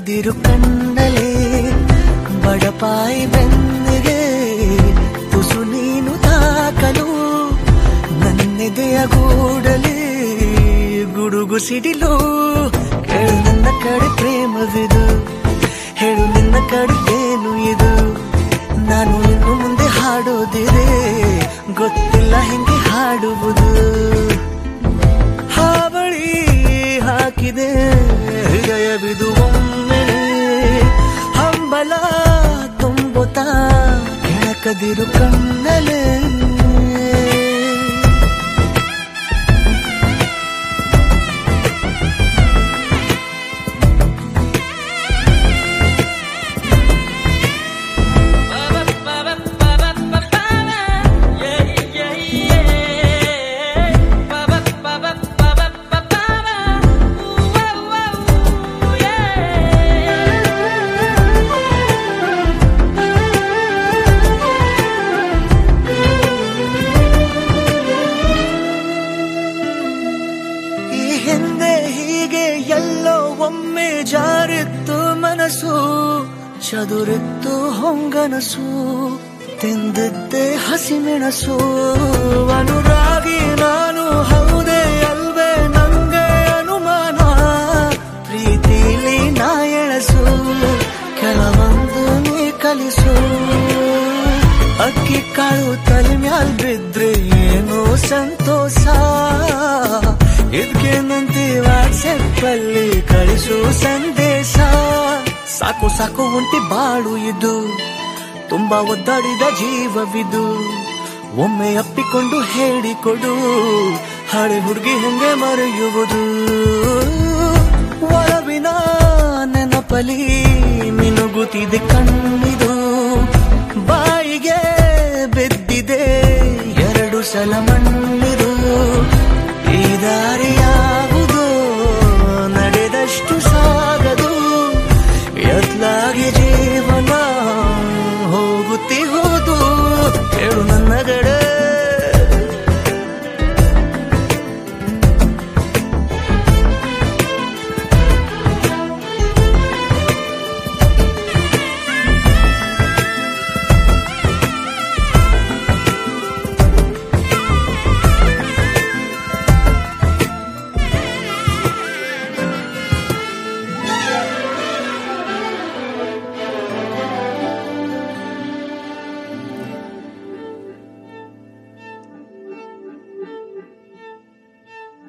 ಕೆಣಕದಿರು ಕಣ್ಣಲೆ ಬಡಪಾಯಿ ಬೆನ್ನಿಗೆ ತುಸು ನೀನು ತಾಕಲು ನನ್ನೆದೆಯ ಗೂಡಲಿ ಗುಡುಗು ಸಿಡಿಲು ಕೇಳು ನನ್ನ ಕಡೆ ಪ್ರೇಮವಿದು ಹೇಳು ನಿನ್ನ ಕಡೆ ಏನು ಇದು ನಾನು ಇನ್ನು ಮುಂದೆ ಹಾಡೋದಿದೆ ಗೊತ್ತಿಲ್ಲ ಹೆಂಗೆ ಹಾಡುವುದು ಹಾವಳಿ ಹಾಕಿದೆ ಹೃದಯವಿದು ಒಮ್ಮೆ ಹಂಬಲ ತುಂಬುತ್ತಾ ಕೆಣಕದಿರು ಕಣ್ಣಲೆ ಈ ಹಿಂದೆ ಹೀಗೆ ಎಲ್ಲೋ ಒಮ್ಮೆ ಜಾರಿತ್ತು ಮನಸ್ಸು ಚದುರಿತ್ತು ಹೊಂಗನಸು ತಿಂದಿದ್ದೆ ಹಸಿಮೆಣಸು ಅನುರಾಗಿ ನಾನು ಹೌದೇ ಅಲ್ವೇ ನಂಗೆ ಅನುಮಾನ ಪ್ರೀತಿಲಿ ನಾ ಎಳಸು ಕೆಲವೊಂದು ನೀ ಕಲಿಸು ಅಕ್ಕಿ ಕಾಳು ತಲೆ ಮ್ಯಾಲ್ ಬಿದ್ರೆ ಏನೋ ಸಂತೋಷ ಇದ್ಕೇನಂತೆ ವಾಟ್ಸಪ್ ಅಲ್ಲಿ ಕಳಿಸು ಸಂದೇಶ ಸಾಕು ಸಾಕು ಒಂಟಿ ಬಾಳು ಇದು ತುಂಬಾ ಒದ್ದಾಡಿದ ಜೀವವಿದು ಒಮ್ಮೆ ಅಪ್ಪಿಕೊಂಡು ಹೇಳಿಕೊಡು ಹಳೆ ಹುಡುಗಿ ಹೆಂಗೆ ಮರೆಯುವುದು ಒಳವಿನ ನೆನಪಲಿ ಮಿನುಗುತ್ತಿದೆ ಕಣ್ಣಿದು ಬಾಯಿಗೆ ಬೆದ್ದಿದೆ ಎರಡು ಸಲ